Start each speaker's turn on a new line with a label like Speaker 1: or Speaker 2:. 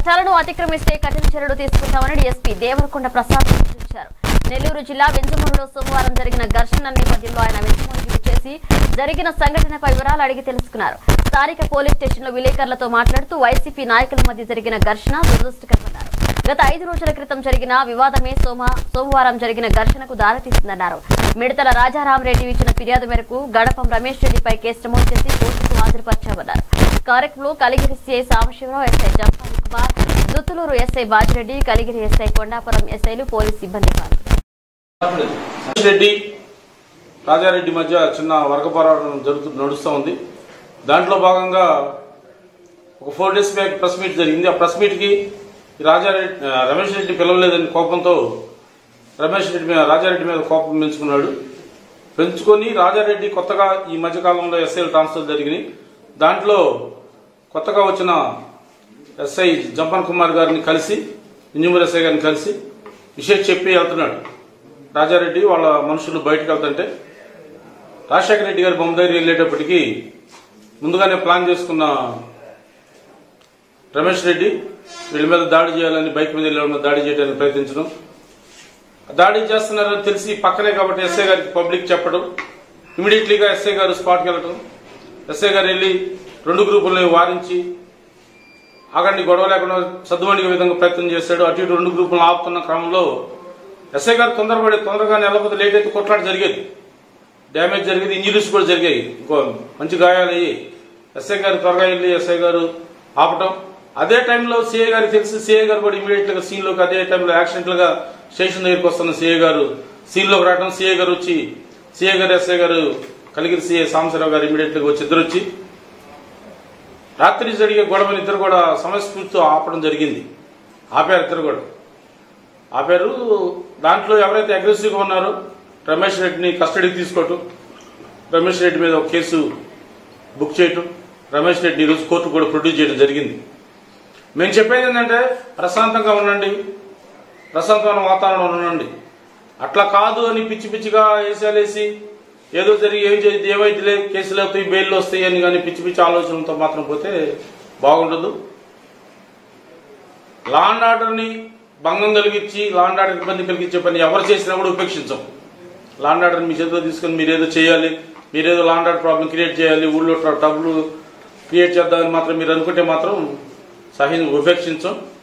Speaker 1: చట్టాలను అతిక్రమిస్తే కఠిన చర్యలు తీసుకుంటామని డీఎస్పీ దేవరకొండ ప్రసాద్ హెచ్చరించారు నెల్లూరు జిల్లా వెంజమూరులో సోమవారం జరిగిన ఘర్షణ నేపథ్యంలో ఆయన వెంజమూరుకి చేసి జరిగిన సంఘటనపై వివరాలు అడిగి తెలుసుకున్నారు స్థానిక పోలీస్ స్టేషన్లో విలేకరులతో మాట్లాడుతూ వైసీపీ నాయకుల మధ్య జరిగిన ఘర్షణ దురదృష్టకరమన్నారు గత ఐదు రోజుల క్రితం జరిగిన వివాదమే సోమ సోమవారం జరిగిన ఘర్షణకు దారితీసిందన్నారు మిడతల రాజారామరెడ్డి ఇచ్చిన ఫిర్యాదు మేరకు గడపం రమేష్ రెడ్డిపై కేసు నమోదు చేసి కోర్టుకు హాజరుపరిచామన్నారు కార్యక్రమంలో Kaligiri CI Sambasivarao SI Jampali Kumar Duttaluru SI Bajireddy Kaligiri SI Kondapuram ఎస్ఐలు పోలీసు సిబ్బంది పాల్గొన్నారు
Speaker 2: రెడ్డి రాజారెడ్డి మధ్య చిన్న వర్గ పోరాటం జరుగుతూ నడుస్తూ ఉంది దాంట్లో భాగంగా ఒక four days back press meet జరిగింది ఆ ప్రెస్ మీట్కి ఈ రాజారెడ్డి ఆ, రమేష్ రెడ్డి పిలవలేదని కోపంతో రమేష్ రెడ్డి మీద రాజారెడ్డి మీద కోపం పెంచుకున్నాడు పెంచుకొని రాజారెడ్డి కొత్తగా ఈ మధ్యకాలంలో ఎస్ఐలు ట్రాన్స్ఫర్ జరిగినాయి దాంట్లో కొత్తగా వచ్చిన ఎస్ఐ జంపన్ కుమార్ గారిని కలిసి ఇంజమూర్ ఎస్ఐ గారిని కలిసి విషయం చెప్పి వెళ్తున్నాడు రాజారెడ్డి వాళ్ళ మనుషులు బయటకు వెళ్తుంటే రాజశేఖర రెడ్డి గారి బొమ్మ దగ్గర వెళ్ళేటప్పటికి ముందుగానే ప్లాన్ చేసుకున్న రమేష్ రెడ్డి వీళ్ళ మీద దాడి చేయాలని బైక్ మీద వెళ్ళే వాళ్ళ మీద దాడి చేయడానికి ప్రయత్నించడం దాడి చేస్తున్నారని తెలిసి పక్కనే కాబట్టి ఎస్ఐ గారికి పబ్లిక్ చెప్పడం ఇమీడియట్లీగా ఎస్ఐ గారు స్పాట్కి వెళ్ళటం ఎస్ఐ గారు వెళ్ళి రెండు గ్రూపులను వారించి ఆగండి గొడవ లేకుండా సద్దుమణిగే విధంగా ప్రయత్నం చేశాడు అటు ఇటు రెండు గ్రూపులను ఆపుతున్న క్రమంలో ఎస్ఐ గారు తొందరపడి తొందరగా వెళ్ళకపోతే లేట్ అయితే కొట్లాట జరిగేది డ్యామేజ్ జరిగేది ఇంజరీస్ కూడా జరిగాయి ఇంకో మంచి గాయాలయ్యి ఎస్ఐ గారు త్వరగా వెళ్ళి ఎస్ఐ గారు ఆపటం అదే టైంలో సిఐ గారికి తెలిసి సిఐ గారు కూడా ఇమీడియట్ గా సీన్ లోకి అదే టైంలో యాక్సిడెంట్ గా స్టేషన్ దగ్గరికి వస్తున్న సిఐ గారు సీన్ లోకి రావడం సిఐ గారు వచ్చి సిఐ గారు ఎస్ఐ గారు కలిగిరి సిఐ సాంబశివరావు గారు ఇమీడియట్ గా వచ్చి ఇద్దరు వచ్చి రాత్రి జరిగే గొడవని ఇద్దరు కూడా సమస్ఫూర్తితో ఆపడం జరిగింది ఆపారు ఇద్దరు కూడా ఆపారు దాంట్లో ఎవరైతే అగ్రెసివ్గా ఉన్నారో రమేష్ రెడ్డిని కస్టడీకి తీసుకోవటం రమేష్ రెడ్డి మీద ఒక కేసు బుక్ చేయటం రమేష్ రెడ్డి ఈరోజు కోర్టు కూడా ప్రొడ్యూస్ చేయడం జరిగింది మేము చెప్పేది ఏంటంటే ప్రశాంతంగా ఉండండి ప్రశాంతమైన వాతావరణంలో ఉండండి అట్లా కాదు అని పిచ్చి పిచ్చిగా వేసాలేసి ఏదో జరిగి ఏం చేసి ఏమైతే కేసులు అవుతాయి బెయిల్ వస్తాయి అని కానీ పిచ్చి పిచ్చి ఆలోచనలతో మాత్రం పోతే బాగుండదు లా అండ్ ఆర్డర్ని భంగం కలిగించి లా అండ్ ఆర్డర్ ఇబ్బంది కలిగించే పని ఎవరు చేసినా కూడా ఉపేక్షించం లా అండ్ ఆర్డర్ మీ చేతిలో తీసుకొని మీరు ఏదో చేయాలి మీరేదో law and order problem create చేయాలి ఊళ్ళో ట్రబుల్ క్రియేట్ చేద్దామని మాత్రం మీరు అనుకుంటే మాత్రం సహి ఉపేక్షించం